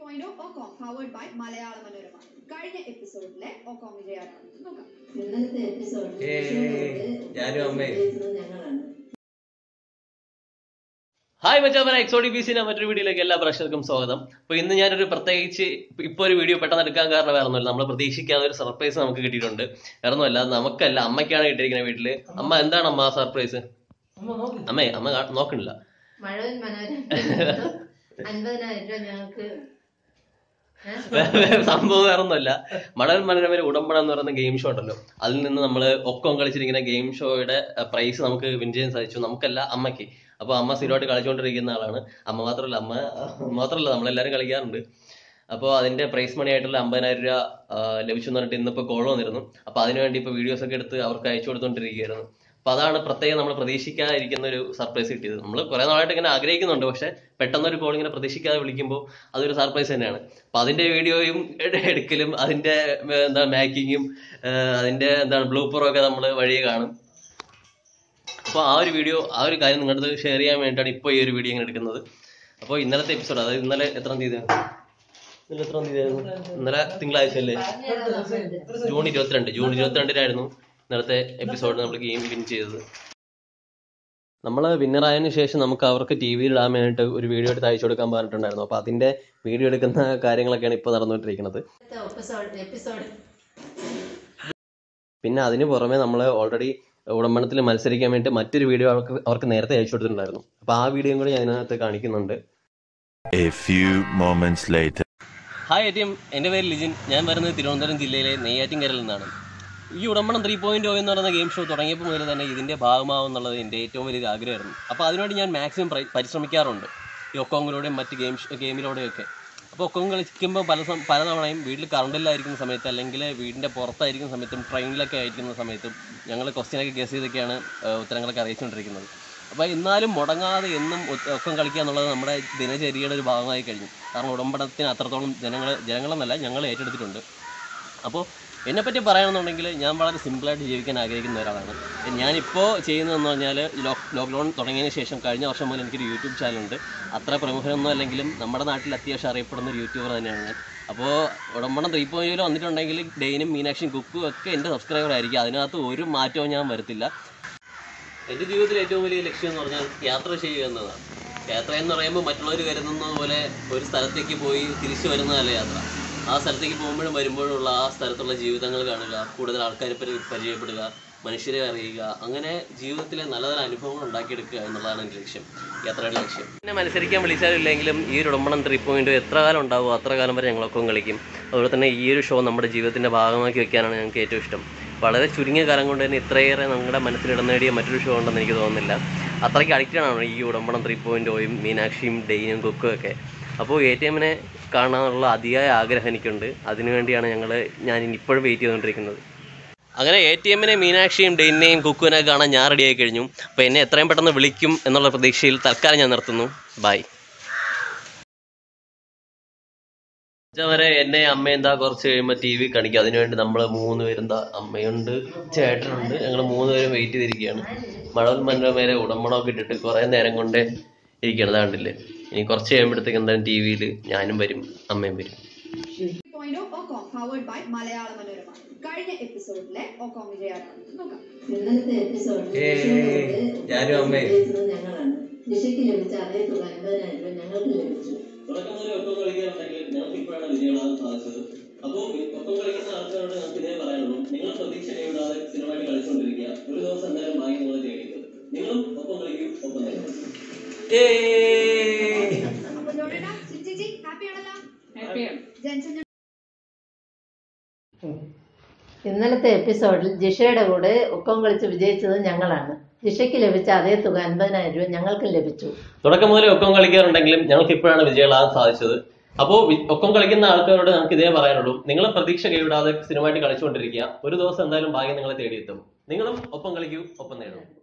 Point ഒക്കോം powered by മലയാള മനോരമ കഴിഞ്ഞ എപ്പിസോഡിലെ ഒക്കോം വിജയാരാണ് നോക്കാം ഇന്നലത്തെ എപ്പിസോഡിൽ ഏയ്, ഞാനും അമ്മയും. ഞങ്ങളാണ് ഹായ് മച്ചാമന എക്സോഡി ബി സിന്റെ മറ്റൊരു വീഡിയോയിലേക്ക് എല്ലാ പ്രേക്ഷകർക്കും സ്വാഗതം അപ്പൊ ഇന്ന് ഞാനൊരു പ്രത്യേകിച്ച് ഇപ്പൊ ഒരു വീഡിയോ പെട്ടെന്ന് എടുക്കാൻ കാരണം വേറെ ഒന്നുമില്ല നമ്മൾ പ്രതീക്ഷിക്കാതെ ഒരു സർപ്രൈസ് നമുക്ക് കിട്ടിയിട്ടുണ്ട് വേറെ ഒന്നുമല്ല നമുക്കല്ല അമ്മയ്ക്കാണ് കിട്ടിയിരിക്കുന്നത് വീട്ടില് അമ്മ എന്താണ് അമ്മ സർപ്രൈസ് അമ്മേ അമ്മ കാ- നോക്കണില്ല മഴവിൽ മനോരമ അൻപതിനായിരം രൂപ ഞങ്ങൾക്ക് ഏ? സംഭവം വേറെ ഒന്നുമല്ല മടൽ മനോരമയിലെ ഉടമ്പട എന്ന് പറയുന്ന ഗെയിം ഷോ ഉണ്ടല്ലോ അതിൽ നിന്ന് നമ്മൾ ഒക്കം കളിച്ചിരിക്കുന്ന ഗെയിം ഷോയുടെ പ്രൈസ് നമുക്ക് വിൻ ചെയ്യാൻ സാധിച്ചു നമുക്കല്ല അമ്മയ്ക്ക് അപ്പൊ അമ്മ സ്ഥിരമായിട്ട് കളിച്ചുകൊണ്ടിരിക്കുന്ന ആളാണ് അമ്മ മാത്രമല്ല അമ്മ മാത്രമല്ല നമ്മളെല്ലാരും കളിക്കാറുണ്ട് അപ്പോൾ അതിന്റെ പ്രൈസ് മണി ആയിട്ടുള്ള അമ്പതിനായിരം രൂപ ആ, ലഭിച്ചു എന്ന് പറഞ്ഞിട്ട് ഇന്നിപ്പോ കോൾ വന്നിരുന്നു അപ്പൊ അതിനുവേണ്ടി ഇപ്പൊ വീഡിയോസ് ഒക്കെ എടുത്ത് അവർക്ക് അയച്ചു കൊടുത്തോണ്ടിരിക്കുകയായിരുന്നു അപ്പൊ അതാണ് പ്രത്യേകം നമ്മൾ പ്രതീക്ഷിക്കാതിരിക്കുന്ന ഒരു സർപ്രൈസ് കിട്ടിയത് നമ്മൾ കുറെ നാളായിട്ട് ഇങ്ങനെ ആഗ്രഹിക്കുന്നുണ്ട് പക്ഷെ പെട്ടെന്ന് ഒരു കോൾ ഇങ്ങനെ പ്രതീക്ഷിക്കാതെ വിളിക്കുമ്പോൾ അതൊരു സർപ്രൈസ് തന്നെയാണ് അപ്പൊ അതിന്റെ വീഡിയോയും എട് എടുക്കലും അതിന്റെ ഏർ, എന്താ മേക്കിങ്ങും അതിന്റെ എന്താണ് ബ്ലൂപ്പറും ഒക്കെ നമ്മൾ വഴിയെ കാണും അപ്പൊ ആ ഒരു വീഡിയോ ആ ഒരു കാര്യം നിങ്ങളുടെ അടുത്ത് ഷെയർ ചെയ്യാൻ വേണ്ടിയിട്ടാണ് ഇപ്പോൾ ഈ ഒരു വീഡിയോ ഇങ്ങനെ എടുക്കുന്നത് അപ്പോൾ ഇന്നലത്തെ എപ്പിസോഡ് അതായത് ഇന്നലെ എത്രാം തീയതി ഇന്നലെ എത്രാം തീയതി ആയിരുന്നു ഇന്നലെ തിങ്കളാഴ്ച അല്ലേ ജൂൺ ഇരുപത്തിരണ്ട് ജൂൺ ഇരുപത്തിരണ്ടിനായിരുന്നു ഇന്നലത്തെ എപ്പിസോഡ് നമ്മൾ ഗെയിം വിൻ ചെയ്തത് നമ്മൾ വിന്നറായതിനു ശേഷം നമുക്ക് അവർക്ക് ടി വിയിൽ ഇടാൻ വേണ്ടിയിട്ട് ഒരു വീഡിയോ എടുത്ത് അയച്ചു കൊടുക്കാൻ പറഞ്ഞിട്ടുണ്ടായിരുന്നു അപ്പോൾ അതിന്റെ വീഡിയോ എടുക്കുന്ന കാര്യങ്ങളൊക്കെയാണ് ഇപ്പോൾ നടന്നുകൊണ്ടിരിക്കുന്നത് ഇന്നലത്തെ എപ്പിസോഡ് എപ്പിസോഡ് പിന്നെ അതിന് പുറമെ നമ്മൾ ഓൾറെഡി ഉടമ്പണത്തിൽ മത്സരിക്കാൻ വേണ്ടി മറ്റൊരു വീഡിയോ അവർക്ക് അവർക്ക് നേരത്തെ അയച്ചു കൊടുത്തിട്ടുണ്ടായിരുന്നു അപ്പോൾ ആ വീഡിയോയും കൂടി ഞാൻ ഇതിനകത്ത് കാണിക്കുന്നുണ്ട് A few moments later. Hi എറ്റിയം എൻ്റെ പേര് ലിജിൻ ഞാൻ വരുന്നത് തിരുവനന്തപുരം ജില്ലയിലെ നെയ്യാറ്റിൻകരയിൽ നിന്നാണ് ഈ ഉടമ്പണം ത്രീ പോയിന്റ് എന്ന് പറയുന്ന ഗെയിം ഷോ തുടങ്ങിയപ്പോൾ മുതൽ തന്നെ ഇതിൻ്റെ ഭാഗമാവും എന്നുള്ളത് എൻ്റെ ഏറ്റവും വലിയൊരു ആഗ്രഹമായിരുന്നു അപ്പോൾ അതിനുവേണ്ടി ഞാൻ മാക്സിമം പ്ര- പരിശ്രമിക്കാറുണ്ട് ഈ ഒക്കോങ്ങിലൂടെയും മറ്റ് ഗെയിം ഗെയിമിലൂടെയൊക്കെ അപ്പോൾ ഒക്കോങ് കളിക്കുമ്പോൾ പല സം- പലതവണയും വീട്ടിൽ കറണ്ടില്ലായിരിക്കുന്ന സമയത്ത് അല്ലെങ്കിൽ വീടിൻ്റെ പുറത്തായിരിക്കുന്ന സമയത്തും ട്രെയിനിലൊക്കെ ആയിരിക്കുന്ന സമയത്തും ഞങ്ങൾ ക്വസ്റ്റ്യനൊക്കെ ഗസ് ചെയ്തൊക്കെയാണ് ഏഹ്, ഉത്തരങ്ങളൊക്കെ അറിയിച്ചുകൊണ്ടിരിക്കുന്നത് അപ്പോൾ എന്നാലും മുടങ്ങാതെ എന്നും ഒ- ഒക്കം കളിക്കുക എന്നുള്ളത് നമ്മുടെ ദിനചര്യയുടെ ഒരു ഭാഗമായി കഴിഞ്ഞു കാരണം ഉടമ്പടത്തിന് അത്രത്തോളം ജനങ്ങൾ ജനങ്ങളെന്നല്ല ഞങ്ങൾ ഏറ്റെടുത്തിട്ടുണ്ട് അപ്പോൾ എന്നെപ്പറ്റി പറയുകയാണെന്നുണ്ടെങ്കിൽ ഞാൻ വളരെ സിമ്പിളായിട്ട് ജീവിക്കാൻ ആഗ്രഹിക്കുന്ന ഒരാളാണ് ഞാനിപ്പോൾ ചെയ്യുന്നതെന്ന് പറഞ്ഞാൽ ലോക്ക് ലോക്ക്ഡൗൺ തുടങ്ങിയതിന് ശേഷം കഴിഞ്ഞ വർഷം മുതൽ എനിക്കൊരു യൂട്യൂബ് ചാനലുണ്ട് അത്ര പ്രമുഖനൊന്നും അല്ലെങ്കിലും നമ്മുടെ നാട്ടിൽ അത്യാവശ്യം അറിയപ്പെടുന്ന ഒരു യൂട്യൂബർ തന്നെയാണ് ഞാൻ അപ്പോൾ ഉടമ്പണം ത്രീ പോയിന്റിൽ വന്നിട്ടുണ്ടെങ്കിൽ ഡെയിനും മീനാക്ഷിയും കുക്കും ഒക്കെ എൻ്റെ സബ്സ്ക്രൈബർ ആയിരിക്കും അതിനകത്ത് ഒരു മാറ്റവും ഞാൻ വരുത്തില്ല എൻ്റെ ജീവിതത്തിലെ ഏറ്റവും വലിയ ലക്ഷ്യം എന്ന് പറഞ്ഞാൽ യാത്ര ചെയ്യുക എന്നതാണ് യാത്ര എന്ന് പറയുമ്പോൾ മറ്റുള്ളവർ കരുതുന്നത് പോലെ ഒരു സ്ഥലത്തേക്ക് പോയി തിരിച്ചു വരുന്നതല്ല യാത്ര ആ സ്ഥലത്തേക്ക് പോകുമ്പോഴും വരുമ്പോഴുള്ള ആ സ്ഥലത്തുള്ള ജീവിതങ്ങൾ കാണുക കൂടുതൽ ആൾക്കാരെ പരി പരിചയപ്പെടുക മനുഷ്യരെ അറിയുക അങ്ങനെ ജീവിതത്തിലെ നല്ല നല്ല അനുഭവങ്ങൾ ഉണ്ടാക്കിയെടുക്കുക എന്നുള്ളതാണ് എൻ്റെ ലക്ഷ്യം യാത്രയുടെ ലക്ഷ്യം പിന്നെ മത്സരിക്കാൻ വിളിച്ചാലില്ലെങ്കിലും ഈ ഒരു ഉടമ്പണം ത്രീ പോയിന്റ് എത്ര കാലം ഉണ്ടാവുമോ അത്ര കാലം വരെ ഞങ്ങളൊക്കെ കളിക്കും അതുപോലെ തന്നെ ഈ ഒരു ഷോ നമ്മുടെ ജീവിതത്തിൻ്റെ ഭാഗമാക്കി വെക്കാനാണ് ഞങ്ങൾക്ക് ഏറ്റവും ഇഷ്ടം വളരെ ചുരുങ്ങിയ കാലം കൊണ്ട് തന്നെ ഇത്രയേറെ നമ്മുടെ മനസ്സിൽ ഇടം നേടിയ മറ്റൊരു ഷോ ഉണ്ടെന്ന് എനിക്ക് തോന്നുന്നില്ല അത്രയ്ക്ക് അഡിക്റ്റഡ് ആണ് ഈ ഉടമ്പണം ത്രീ പോയിന്റ് ഓയും മീനാക്ഷിയും ഡെയിനും കുക്കും ഒക്കെ അപ്പോൾ എ ടി എമ്മിനെ കാണാനുള്ള അതിയായ ആഗ്രഹം എനിക്കുണ്ട് അതിനുവേണ്ടിയാണ് ഞങ്ങൾ ഞാൻ ഇനി ഇപ്പോഴും വെയിറ്റ് ചെയ്തുകൊണ്ടിരിക്കുന്നത് അങ്ങനെ എ ടി എമ്മിനെ മീനാക്ഷിയും ഡെയിനെയും കുക്കുവിനെ കാണാൻ ഞാൻ റെഡിയായി കഴിഞ്ഞു അപ്പോൾ എന്നെ എത്രയും പെട്ടെന്ന് വിളിക്കും എന്നുള്ള പ്രതീക്ഷയിൽ തൽക്കാലം ഞാൻ നിർത്തുന്നു ബൈ വരെ എന്നെ അമ്മ എന്താ കുറച്ച് കഴിയുമ്പോൾ ടി വി കാണിക്കും അതിനുവേണ്ടി നമ്മൾ മൂന്ന് പേരെന്താ അമ്മയുണ്ട് ചേട്ടനുണ്ട് ഞങ്ങൾ മൂന്ന് പേരും വെയിറ്റ് ചെയ്തിരിക്കുകയാണ് മഴവൽ മനോരമയിലെ ഉടമ്പണമൊക്കെ ഇട്ടിട്ട് കുറേ നേരം കൊണ്ട് ഇരിക്കണം കണ്ടില്ലേ ഇനി കുറച്ച് കഴിയുമ്പോഴത്തേക്ക് എന്തായാലും ടി വിയിൽ ഞാനും വരും അമ്മയും വരും പോയിന്റ് ഒക്കോം പവേർഡ് ബൈ മലയാള മനോരമ കഴിഞ്ഞ എപ്പിസോഡിലെ ഒക്കോം വിജയാരാണ് നോക്കാം ഇന്നലത്തെ എപ്പിസോഡിൽ ഏയ്, ഞാനും അമ്മയും. വിജയിച്ചത് ഞങ്ങളാണ് ജിഷയ്ക്ക് ലഭിച്ച അതേ തുക അൻപതിനായിരം രൂപ ഞങ്ങൾക്ക് ലഭിച്ചു തുടക്കം മുതൽ ഒപ്പം കളിക്കാറുണ്ടെങ്കിൽ ഞങ്ങൾക്ക് ഇപ്പോഴാണ് വിജയങ്ങളാകാൻ സാധിച്ചത് അപ്പോൾ ഒപ്പം കളിക്കുന്ന ആൾക്കാരോട് നമുക്ക് ഇതേ പറയാനുള്ളൂ നിങ്ങൾ പ്രതീക്ഷ കൈവിടാതെ സ്ഥിരമായിട്ട് കളിച്ചുകൊണ്ടിരിക്കുക ഒരു ദിവസം എന്തായാലും ഭാഗ്യം നിങ്ങൾ നേടിയത് നിങ്ങളും ഒപ്പം കളിക്കും ഒപ്പം നേടും അപ്പൊ ജോണേട്ടാ ചേച്ചി ഹാപ്പി ആണല്ലോ ജെൻസൺ ഇന്നലത്തെ എപ്പിസോഡിൽ ജിഷയുടെ കൂടെ ഒക്കം കളിച്ച് വിജയിച്ചത് ഞങ്ങളാണ് ജിഷയ്ക്ക് ലഭിച്ച അതേ തുക അൻപതിനായിരം രൂപ ഞങ്ങൾക്കും ലഭിച്ചു തുടക്കം മുതൽ ഒപ്പം കളിക്കാറുണ്ടെങ്കിലും ഞങ്ങൾക്ക് ഇപ്പോഴാണ് വിജയങ്ങളാകാൻ സാധിച്ചത് അപ്പോൾ ഒപ്പം കളിക്കുന്ന ആൾക്കാരോട് ഞങ്ങൾക്ക് ഇതേ പറയാനുള്ളൂ നിങ്ങൾ പ്രതീക്ഷ കൈവിടാതെ സ്ഥിരമായിട്ട് കളിച്ചുകൊണ്ടിരിക്കുക ഒരു ദിവസം എന്തായാലും ഭാഗ്യം നിങ്ങളെ തേടിയെത്തും നിങ്ങളും ഒപ്പം കളിക്കൂ ഒപ്പം നേടും